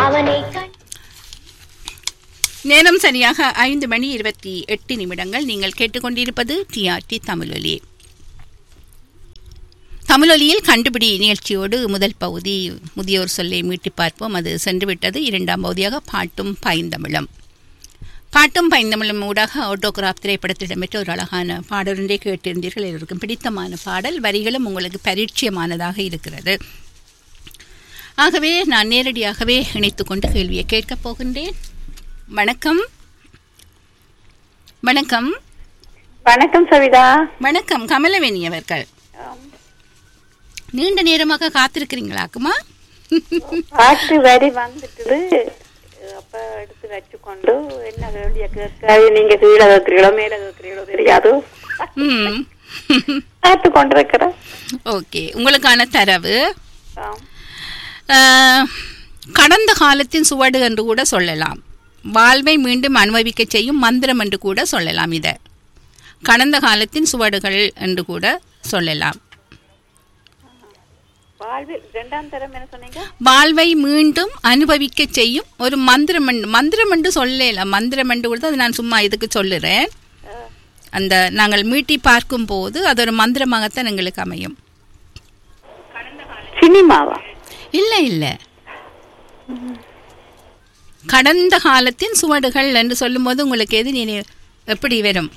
அவனை கண் நேரம் சரியாக ஐந்து மணி இருபத்தி எட்டு நிமிடங்கள் நீங்கள் கேட்டுக்கொண்டிருப்பது டிஆர்டி தமிழொலி தமிழொலியில் கண்டுபிடி நிகழ்ச்சியோடு முதல் பகுதி முதியோர் சொல்லை மீட்டி பார்ப்போம் அது சென்றுவிட்டது இரண்டாம் பகுதியாக பாட்டும் பைந்தமிழும் பாட்டும் பைந்தமிழும் ஊடாக ஆட்டோகிராஃப் திரைப்படத்தில் இடம்பெற்ற ஒரு அழகான பாடலொன்றை கேட்டிருந்தீர்கள் எல்லோருக்கும் பிடித்தமான பாடல் வரிகளும் உங்களுக்கு பரிச்சயமானதாக இருக்கிறது ஆகவே நான் நேரடியாகவே இணைத்துக் கொண்டு கேள்வியை கேட்கப் போகின்றேன் வணக்கம் வணக்கம் வணக்கம் சவிதா வணக்கம் கமலவேணி அவர்கள் நீண்ட நேரமாக காத்திருக்கிறீங்களாக்குமா பாட்டு வரி வந்துட்டுது அப்ப எடுத்து வச்சுக்கொண்டு என்ன வேண்டிய கேட்காது நீங்க கீழே வைக்கிறீங்களோ மேல வைக்கிறீங்களோ தெரியாது ம் பார்த்து கொண்டிருக்கிறேன் ஓகே உங்களுக்கான தரவு ஆம். அஹ், கடந்த காலத்தின் சுவடு என்று கூட சொல்லலாம் வாழ்வை மீண்டும் அனுபவிக்க செய்யும் மந்திரம் என்று கூட சொல்லலாம் இதை கடந்த காலத்தின் சுவடுகள் என்று கூட சொல்லலாம் வாழ்வில் இரண்டாம் தரம் என்ன சொன்னீங்க வாழ்வை மீண்டும் அனுபவிக்க செய்யும் ஒரு மந்திரம் என்று- மந்திரம் என்று சொல்லல மந்திரம் என்று கூட அது நான் சும்மா இதுக்கு சொல்லுறேன் அந்த நாங்கள் மீட்டி பார்க்கும் போது அது ஒரு மந்திரமாகத்தான் எங்களுக்கு அமையும் சினிமாவா இல்லை இல்லை கடந்த காலத்தின் சுவடுகள் என்று சொல்லும்போது உங்களுக்கு எது நீ எப்படி வரும்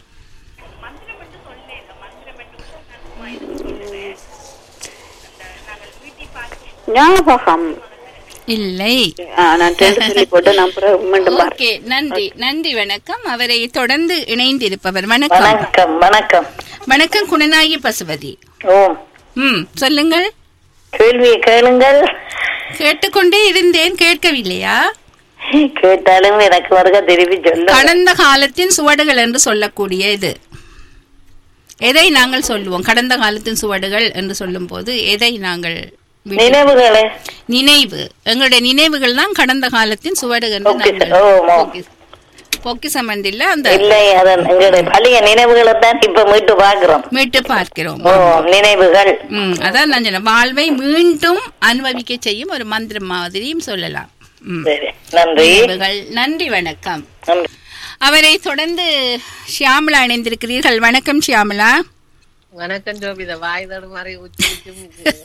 ஞாபகம் இல்லை ஆ, நான் ரெண்டு சொல்லி போட்டு நான் பிறகு மீண்டும் பாரு ஓகே நன்றி நன்றி வணக்கம் அவரை தொடர்ந்து இணைந்திருப்பவர் வணக்கம் வணக்கம் வணக்கம் வணக்கம் குணநாயகி பசுபதி ஓம் ம் சொல்லுங்கள் கேள்வியை கேளுங்கள் கேட்டுக்கொண்டே இருந்தேன் கேட்கவில்லையா கேட்டாலும் எனக்கு வருக திருப்பி சொல்ல கடந்த காலத்தின் சுவடுகள் என்று சொல்லக்கூடிய இது எதை நாங்கள் சொல்லுவோம் கடந்த காலத்தின் சுவடுகள் என்று சொல்லும் போது எதை நாங்கள் விட்டு- நினைவுகளே நினைவு எங்களுடைய நினைவுகள் தான் கடந்த காலத்தின் சுவடு என்று பொக்கிஷம். நாங்கள் ஓ, ஓ. பொக்கி- பொக்கிஷம் என்றில்ல அந்த இல்லை அதன் எங்களுடைய பழைய நினைவுகளை தான் இப்ப மீட்டு பாக்குறோம் மீட்டு பார்க்கிறோம் ஓ நினைவுகள் ம் அதான் நான் சொன்னேன் வாழ்வை மீண்டும் அனுபவிக்க செய்யும் ஒரு மந்திரம் மாதிரியும் சொல்லலாம் ம். சரி நன்றி நினைவுகள் நன்றி வணக்கம் நன்றி. அவரை தொடர்ந்து ஷியாமலா இணைந்திருக்கிறீர்கள் வணக்கம் ஷியாமலா வணக்கம் ஜோபித வாய் தடுமாறி உச்சரிக்கும்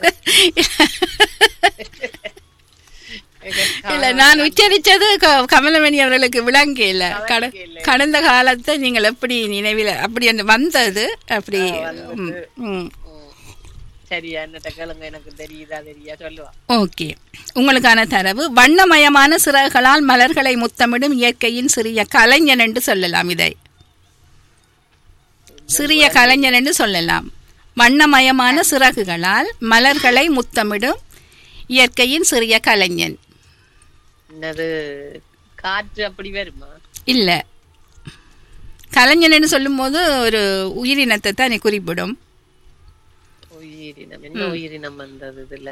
இல்ல நான் உச்சரிச்சது க- கமலமணி அவர்களுக்கு விளங்க இல்ல கட- கடந்த காலத்தை நீங்கள் எப்படி நினைவில் அப்படி அந்த வந்தது அப்படி ம், ம். சரியா என்னட்ட கேளுங்க எனக்கு தெரியுதா தெரியா சொல்லுவா ஓகே உங்களுக்கான தரவு வண்ணமயமான சிறகுகளால் மலர்களை முத்தமிடும் இயற்கையின் சிறிய கலைஞன் என்று சொல்லலாம் இதை சிறிய கலைஞன் என்று சொல்லலாம் வண்ணமயமான சிறகுகளால் மலர்களை முத்தமிடும் இயற்கையின் சிறிய கலைஞன் என்னது காற்று அப்படி வருமா இல்ல கலைஞன் என்று சொல்லும்போது ஒரு உயிரினத்தை தான் குறிப்பிடும் உயிரினம் என்ன உயிரினம் வந்தது இதுல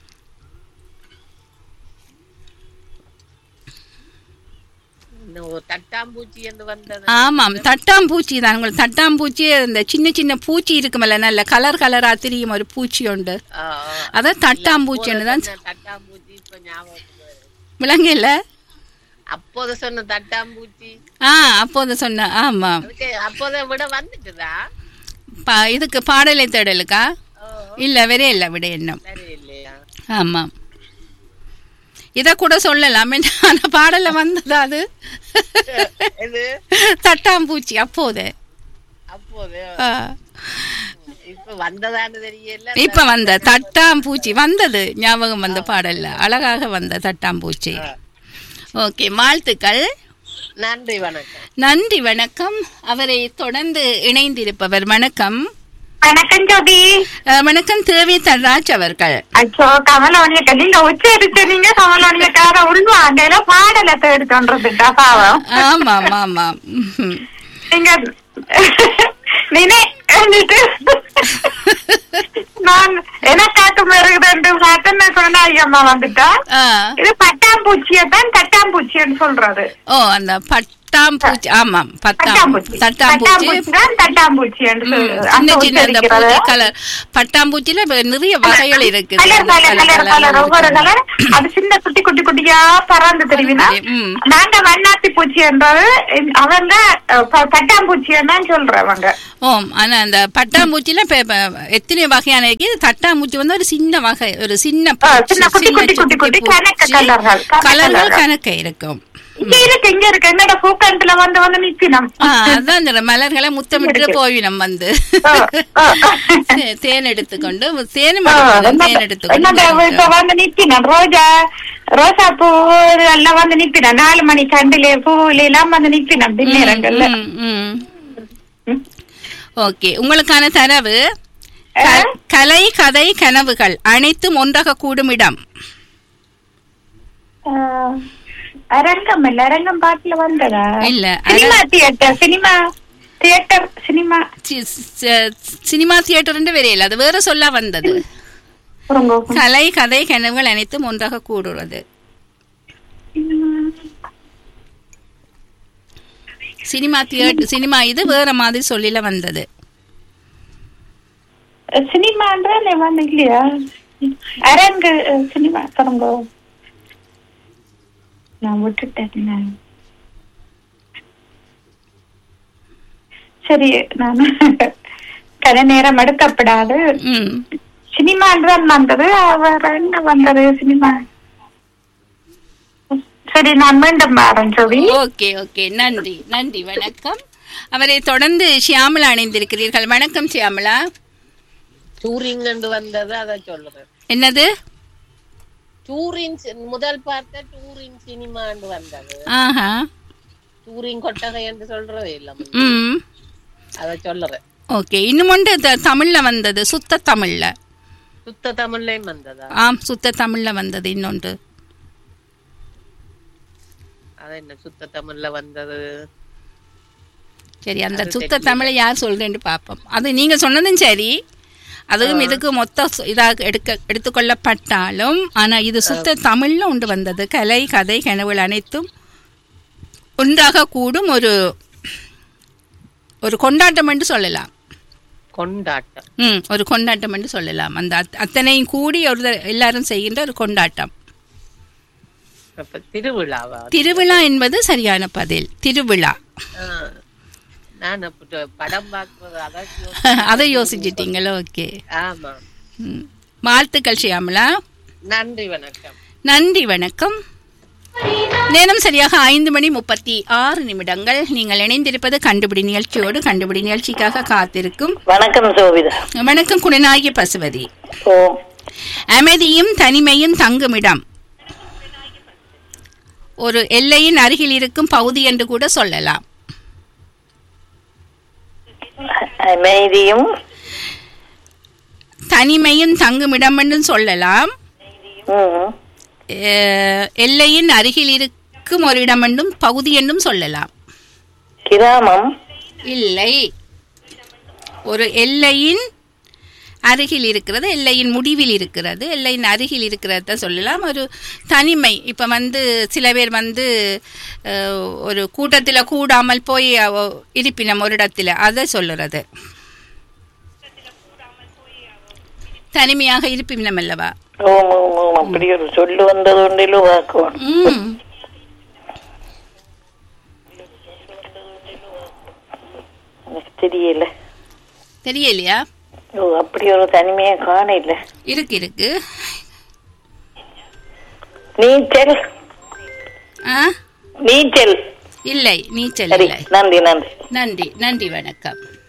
இன்னும் ஒரு தட்டாம்பூச்சி என்று வந்தது ஆமாம் தட்டாம்பூச்சி தான் உங்களுக்கு தட்டாம்பூச்சி அந்த சின்ன சின்ன பூச்சி இருக்குமல்ல நல்ல கலர் கலரா தெரியும் ஒரு பூச்சி உண்டு ஆ, ஆ. அதான் தட்டாம்பூச்சின்னு தான் சொன்ன தட்டாம்பூச்சி இப்ப ஞாபகத்துக்கு வருது. விளங்கல அப்போது சொன்ன தட்டாம்பூச்சி ஆ அப்போது சொன்ன ஆமாம் அதுக்கு அப்போதை விட வந்துட்டுதா பா இதுக்கு பாடலை தேடலுக்கா இல்ல வேற இல்ல விட எண்ணம் சரி இல்லையா ஆமாம் இத கூட சொல்லலாம் ஆனா பாடல வந்ததா அது இது தட்டாம்பூச்சி அப்போது அப்போது ஆ. இப்ப வந்ததான்னு தெரியல இப்ப வந்த தட்டாம்பூச்சி வந்தது ஞாபகம் வந்த பாடல்ல அழகாக வந்த தட்டாம்பூச்சி ஓகே வாழ்த்துக்கள் நன்றி வணக்கம் நன்றி வணக்கம் அவரை தொடர்ந்து இணைந்திருப்பவர் வணக்கம் வணக்கம் ஜோபி அஹ், வணக்கம் தேவி தன்ராஜ் அவர்கள் அச்சோ கமலோனியக்க நீங்க உச்சரிச்சு நீங்க கமலோனியக்கார உள்வாண்டையில பாடலை தேடி தோன்றதுட்டா பாவம் ஆமாம் ஆமாம் ம்ஹும். நீங்க நினை എന്നിട്ട് நான் எனக்காக்கும் வருகிறது பார்த்தேன் குழந்தை அம்மா வந்துட்டா ஆ. இது பட்டாம்பூச்சியை தான் தட்டாம்பூச்சின்னு சொல்றது ஓ அந்த பட் பட்டாம்பூச்சி ஆமாம் பட்டாம் தட்டாம்பூச்சி தட்டாம்பூச்சி தட்டாம்பூச்சி தான் தட்டாம்பூச்சி என்று ம், சொல்லு- சின்ன அந்த சின்ன இந்த உச்சரிக்கிறது. பூச்சி கலர் பட்டாம்பூச்சியில இப்ப நிறைய வகைகள் இருக்குது கலர் அந்த கலர் colour கலர் colour கலர் ஒவ்வொரு இருக்குது. கலர் அது சின்ன குட்டி குட்டி குட்டியா பறந்து தெரியுமா ம். நாங்க வண்ணாத்தி பூச்சி என்றது அவங்க அஹ், ப- பட்டாம்பூச்சி தான் சொல்றவங்க ஓம் ஆனா அந்த பட்டாம்பூச்சில இப்ப இப்ப எத்தனை வகையான இருக்கு இது தட்டாம்பூச்சி வந்து ஒரு சின்ன வகை ஒரு சின்ன ஆ, பூச்சி, சின்ன குட்டி, குட்டி, குட்டி, குட்டி, கணக்கு பூச்சி. கலர்கள், கணக்கு கலர்கள் கலர்கள். கணக்கு இருக்கும் இங்க இருக்கு இங்க இருக்கு என்னோட பூக்கண்டுல வந்து வந்து நிக்கணும் ஆ, அதான் இந்த மலர்களை முத்தமிட்டு இருக்கு. போயிடும் வந்து ஆ, ஆ. தே- தேன் எடுத்துக்கொண்டு தேனும் ஆ, எடுக்கணும், என்னோட- தேன் எடுத்துக்கொண்டு என்னோட இப்ப வந்து நிக்கணும் ரோஜா ரோசா பூ எல்லாம் வந்து நிக்கணும் நாலு மணி கண்டிலே பூவில எல்லாம் வந்து நிக்கணும் பின்னேரங்கள்ல ம், ம், ம். ஓகே உங்களுக்கான தரவு க- கலை கதை கனவுகள் அனைத்தும் ஒன்றாக கூடும் இடம் ஆஹ், அரங்கம் இல்ல அரங்கம் பாட்டுல வந்ததா இல்ல, cinema theatre cinema theatre cinema சி- சி- சினிமா தியேட்டர் வரையில் அது வேற சொல்ல வந்தது உங்க கலை கதை கனவுகள் அனைத்தும் ஒன்றாக கூடுறது சினிமா தியேட்டர் சினிமா இது வேற மாதிரி சொல்லில வந்தது சினிமான்ற வந்து இல்லையா அரங்கு அஹ், சினிமா தொடங்க நான் விட்டுட்டேன் நான். சரி நான் கதை நேரம் எடுக்கப்படாது ம் சினிமான்றான் வந்தது வேற என்ன வந்தது சினிமா சரி நான் மீண்டும் வரேன் சொல்லி ஓகே ஓகே நன்றி நன்றி வணக்கம் அவரை தொடர்ந்து ஷியாமலா அணிந்திருக்கிறீர்கள் வணக்கம் ஷியாமலா டூரிங் வந்தது அதை சொல்லுறேன் என்னது டூரிங் முதல் பார்த்த டூரிங் சினிமாண்டு வந்தது ஆஹா டூரிங் கொட்டகை என்று சொல்றதே இல்ல ம் அதை சொல்லுறேன் ஓகே இன்னும் ஒன்று த- தமிழ்ல வந்தது சுத்த தமிழ்ல சுத்த தமிழ்லயும் வந்ததா ஆம் சுத்த தமிழ்ல வந்தது இன்னொன்று அது என்ன சுத்த தமிழ்ல வந்தது சரி அந்த சுத்த தமிழை யார் சொல்றேன்னு பார்ப்போம் அது நீங்க சொன்னதும் சரி அதுவும் இதுக்கு மொத்த சு- இதாக எடுக்க எடுத்துக்கொள்ளப்பட்டாலும் ஆனா இது சுத்த தமிழ்ல உண்டு வந்தது கலை கதை கனவுகள் அனைத்தும் ஒன்றாக கூடும் ஒரு ஒரு கொண்டாட்டம் என்று சொல்லலாம் கொண்டாட்டம் ம் ஒரு கொண்டாட்டம் என்று சொல்லலாம் அந்த அத்- அத்தனையும் கூடி ஒரு த- எல்லாரும் செய்கின்ற ஒரு கொண்டாட்டம் அப்ப திருவிழாவா திருவிழா என்பது சரியான பதில் திருவிழா ஆ. நான் அப்ப படம் பார்க்கறது அதான் யோசி- அதை யோசிச்சிட்டீங்களா ஓகே ஆமா ம். வாழ்த்துக்கள் ஷியாமலா நன்றி வணக்கம் நன்றி வணக்கம் நேரம் சரியாக ஐந்து மணி முப்பத்தி ஆறு நிமிடங்கள் நீங்கள் இணைந்திருப்பது கண்டுபிடி நிகழ்ச்சியோடு கண்டுபிடி நிகழ்ச்சிக்காக காத்திருக்கும் வணக்கம் சோபிதா வணக்கம் குணநாயகி பசுவதி ஓ அமைதியும் தனிமையும் தங்குமிடம் ஒரு எல்லையின் அருகில் இருக்கும் பகுதி என்று கூட சொல்லலாம் அமைதியும் தனிமையும் தங்குமிடம் என்று சொல்லலாம் ம், அஹ், எல்லையின் அருகில் இருக்கும் ஒரு இடம் என்றும் பகுதி என்றும் சொல்லலாம் கிராமம் இல்லை ஒரு எல்லையின் அருகில் இருக்கிறது எல்லையின் முடிவில் இருக்கிறது எல்லையின் அருகில் இருக்கிறத சொல்லலாம் ஒரு தனிமை இப்போ வந்து சில பேர் வந்து அஹ், ஒரு கூட்டத்தில் கூடாமல் போய் அவ- இருப்பினம் ஒரு இடத்துல அதை சொல்லுறது தனிமையாக இருப்பினம் அல்லவா ஓம் ஓம் ஓம் அப்படி ஒரு சொல்லு வந்தது ஒன்றிலும் வாக்குவோம் ம் எனக்கு தெரியல தெரியலையா ஓ அப்படி ஒரு தனிமையை காண இல்ல இருக்கு இருக்கு நீச்சல் ஆ நீச்சல் இல்லை நீச்சல் சரி இல்லை நன்றி நன்றி நன்றி நன்றி வணக்கம்